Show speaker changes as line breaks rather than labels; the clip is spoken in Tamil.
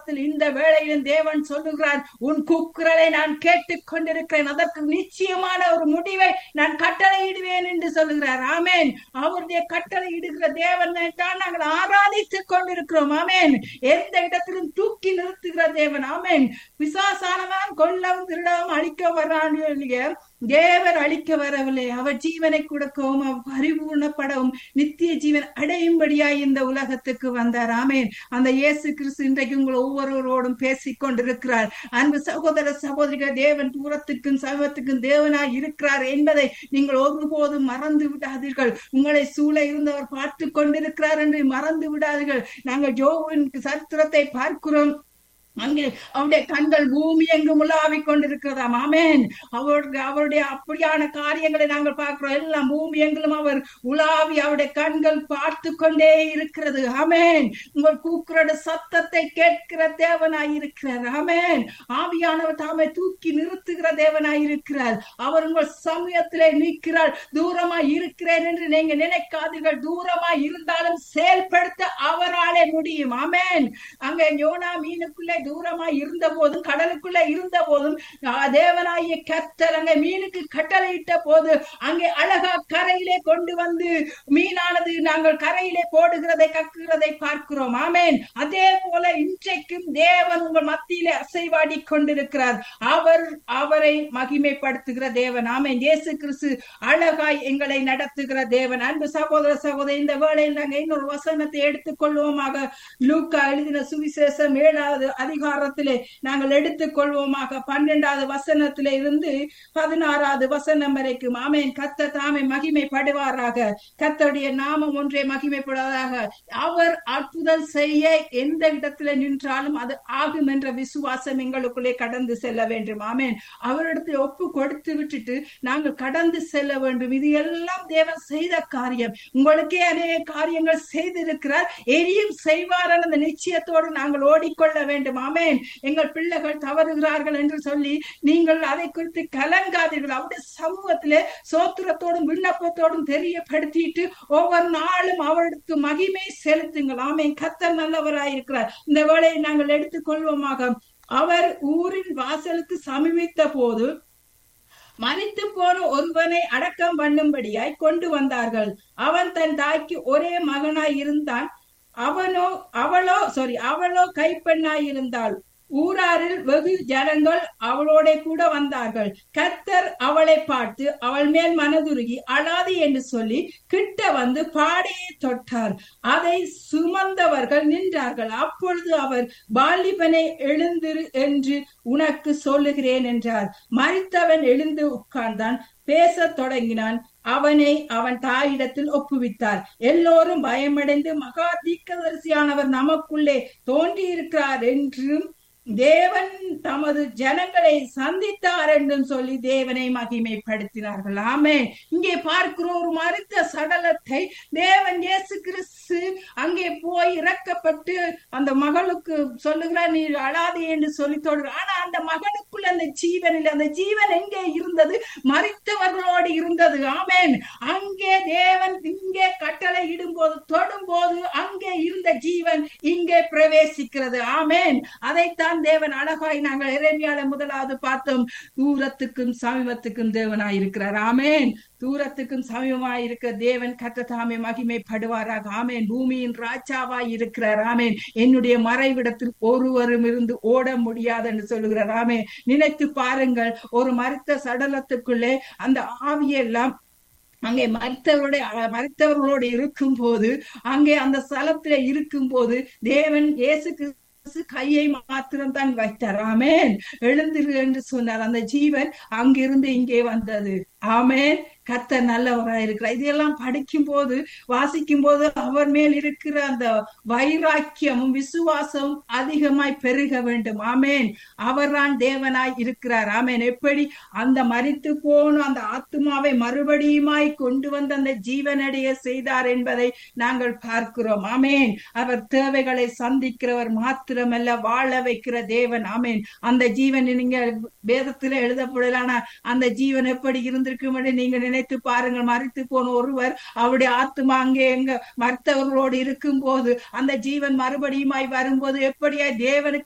சமூகத்தில் இந்த வேளையிலும் தேவன் சொல்லுகிறார் உன் கூக்குரலை நான் கேட்டுக் கொண்டிருக்கிறேன் அதற்கு நிச்சயமான ஒரு முடிவை நான் கட்டளையிடுவேன் என்று சொல்லுகிறார் ஆமேன் அவருடைய கட்டளை இடுகிற தேவனை தான் நாங்கள் ஆராதித்துக் கொண்டிருக்கிறோம் ஆமேன் எந்த இடத்திலும் தூக்கி நிறுத்துகிற தேவன் ஆமேன் பிசாசானவன் கொல்லவும் திருடவும் அழிக்க வரான் தேவர் அழிக்க வரவில்லை அவர் ஜீவனை கொடுக்கவும் அவர் பரிபூர்ணப்படவும் நித்திய ஜீவன் அடையும்படியாய் இந்த உலகத்துக்கு வந்தார் ஆமேன் அந்த இயேசு கிறிஸ்து இன்றைக்கு உங்கள் ஒவ்வொருவரோடும் பேசிக் கொண்டிருக்கிறார் அன்பு சகோதர சகோதரிகள் தேவன் தூரத்துக்கும் சமத்துக்கும் தேவனாய் இருக்கிறார் என்பதை நீங்கள் ஒருபோதும் மறந்து விடாதீர்கள் உங்களை சூழ இருந்தவர் பார்த்து கொண்டிருக்கிறார் என்று மறந்து விடாதீர்கள் நாங்கள் ஜோவின் சரித்திரத்தை பார்க்கிறோம் அங்கே அவருடைய கண்கள் பூமி எங்கும் உலாவிக் கொண்டிருக்கிறதாம் ஆமேன் அவருடைய அவருடைய அப்படியான காரியங்களை நாங்கள் பார்க்கிறோம் எல்லாம் பூமி எங்கிலும் அவர் உலாவி அவருடைய கண்கள் பார்த்து கொண்டே இருக்கிறது ஆமேன் உங்கள் கூக்குறோட சத்தத்தை கேட்கிற தேவனாய் இருக்கிறார் ஆமேன் ஆவியானவர் தாமே தூக்கி நிறுத்துகிற தேவனாய் இருக்கிறார் அவர் உங்கள் சமயத்திலே நிற்கிறார் தூரமாய் இருக்கிறேன் என்று நீங்க நினைக்காதீர்கள் தூரமாய் இருந்தாலும் செயல்படுத்த அவராலே முடியும் ஆமேன் அங்கே யோனா மீனுக்குள்ளே தூரமாய் இருந்த போதும் கடலுக்குள்ள இருந்த போதும் தேவனாய கத்தர் அங்கே மீனுக்கு கட்டளையிட்ட போது அங்கே அழகா கரையிலே கொண்டு வந்து மீனானது நாங்கள் கரையிலே போடுகிறதை கக்குகிறதை பார்க்கிறோம் ஆமேன் அதே போல இன்றைக்கும் தேவன் உங்கள் மத்தியிலே அசைவாடி கொண்டிருக்கிறார் அவர் அவரை மகிமைப்படுத்துகிற தேவன் ஆமேன் இயேசு கிறிஸ்து அழகாய் எங்களை நடத்துகிற தேவன் அன்பு சகோதர சகோதரி இந்த வேளையில் நாங்கள் இன்னொரு வசனத்தை எடுத்துக் கொள்வோமாக லூக்கா எழுதின சுவிசேஷம் ஏழாவது அதிகாரத்திலே நாங்கள் எடுத்துக் கொள்வோமாக பன்னெண்டாவது வசனத்திலே இருந்து பதினாறாவது வசனம் வரைக்கும் ஆமேன் கத்த தாமே மகிமைப்படுவாராக கத்தருடைய நாமம் ஒன்றே மகிமைப்படுவதாக அவர் அற்புதம் செய்ய எந்த இடத்துல நின்றாலும் அது ஆகும் என்ற விசுவாசம் எங்களுக்குள்ளே கடந்து செல்ல வேண்டும் ஆமேன் அவரிடத்தில் ஒப்பு கொடுத்து விட்டுட்டு நாங்கள் கடந்து செல்ல வேண்டும் இது எல்லாம் தேவன் செய்த காரியம் உங்களுக்கே அநேக காரியங்கள் செய்திருக்கிறார் எரியும் செய்வார் அந்த நிச்சயத்தோடு நாங்கள் ஓடிக்கொள்ள வேண்டும் ஆமேன் எங்கள் பிள்ளைகள் தவறுகிறார்கள் என்று சொல்லி நீங்கள் அதை குறித்து கலங்காதீர்கள் அவருடைய சமூகத்திலே சோத்திரத்தோடும் விண்ணப்பத்தோடும் தெரியப்படுத்திட்டு ஒவ்வொரு நாளும் அவருக்கு மகிமை செலுத்துங்கள் ஆமேன் கத்தர் நல்லவராயிருக்கிறார் இந்த வேலையை நாங்கள் எடுத்துக்கொள்வோமாக அவர் ஊரின் வாசலுக்கு சமீபித்த போது மறித்து போன ஒருவனை அடக்கம் பண்ணும்படியாய் கொண்டு வந்தார்கள் அவன் தன் தாய்க்கு ஒரே மகனாய் இருந்தான் அவனோ அவளோ சாரி அவளோ கைப்பெண்ணாய் இருந்தாள் ஊராரில் வெகு ஜனங்கள் அவளோட கூட வந்தார்கள் கத்தர் அவளை பார்த்து அவள் மேல் மனதுருகி அழாது என்று சொல்லி கிட்ட வந்து பாடையை தொட்டார் அதை சுமந்தவர்கள் நின்றார்கள் அப்பொழுது அவர் பாலிபனை எழுந்திரு என்று உனக்கு சொல்லுகிறேன் என்றார் மறித்தவன் எழுந்து உட்கார்ந்தான் பேசத் தொடங்கினான் அவனை அவன் தாயிடத்தில் ஒப்புவித்தார் எல்லோரும் பயமடைந்து மகா தீக்கதரிசியானவர் நமக்குள்ளே தோன்றியிருக்கிறார் என்றும் தேவன் தமது ஜனங்களை சந்தித்தார் என்றும் சொல்லி தேவனை மகிமைப்படுத்தினார்கள் ஆமே இங்கே பார்க்கிற ஒரு மருத்த சடலத்தை தேவன் இயேசு கிறிஸ்து அங்கே போய் இறக்கப்பட்டு அந்த மகளுக்கு சொல்லுகிறார் நீ அழாதே என்று சொல்லி தொடுற ஆனா அந்த மகனுக்குள்ள அந்த ஜீவன் இல்லை அந்த ஜீவன் எங்கே இருந்தது மறித்தவர்களோடு இருந்தது ஆமேன் அங்கே தேவன் இங்கே கட்டளை இடும்போது தொடும் போது அங்கே இருந்த ஜீவன் இங்கே பிரவேசிக்கிறது ஆமேன் அதைத்தான் தான் தேவன் அழகாய் நாங்கள் இறைமையால முதலாவது பார்த்தோம் தூரத்துக்கும் சமீபத்துக்கும் தேவனாய் இருக்கிறார் ஆமேன் தூரத்துக்கும் சமீபமாய் இருக்க தேவன் கத்த தாமே மகிமைப்படுவாராக ஆமேன் பூமியின் ராஜாவாய் இருக்கிறார் ஆமேன் என்னுடைய மறைவிடத்தில் ஒருவரும் இருந்து ஓட முடியாது என்று சொல்லுகிறார் ஆமே நினைத்து பாருங்கள் ஒரு மருத்த சடலத்துக்குள்ளே அந்த ஆவியெல்லாம் அங்கே மறித்தவருடைய மறித்தவர்களோடு இருக்கும் போது அங்கே அந்த ஸ்தலத்திலே இருக்கும் போது தேவன் இயேசுக்கு கையை மாத்திரம் தான் வைத்தார் ஆமேன் எழுந்திரு என்று சொன்னார் அந்த ஜீவன் அங்கிருந்து இங்கே வந்தது ஆமேன் கத்த நல்லவராய் இருக்கிறார் இதெல்லாம் படிக்கும் போது வாசிக்கும் போது அவர் மேல் இருக்கிற அந்த வைராக்கியமும் விசுவாசம் அதிகமாய் பெருக வேண்டும் ஆமேன் அவர் தான் தேவனாய் இருக்கிறார் ஆமேன் எப்படி அந்த மறித்து போன அந்த ஆத்மாவை மறுபடியுமாய் கொண்டு வந்து அந்த ஜீவனடைய செய்தார் என்பதை நாங்கள் பார்க்கிறோம் ஆமேன் அவர் தேவைகளை சந்திக்கிறவர் மாத்திரமல்ல வாழ வைக்கிற தேவன் ஆமேன் அந்த ஜீவன் நீங்க வேதத்துல எழுதப்படலான அந்த ஜீவன் எப்படி இருந்திருக்கும் நீங்க நினைத்து பாருங்கள் மறித்து போன ஒருவர் அவருடைய ஆத்மா அங்கே எங்க மருத்தவர்களோடு இருக்கும் போது அந்த ஜீவன் மறுபடியுமாய் வரும்போது எப்படியா தேவனுக்கு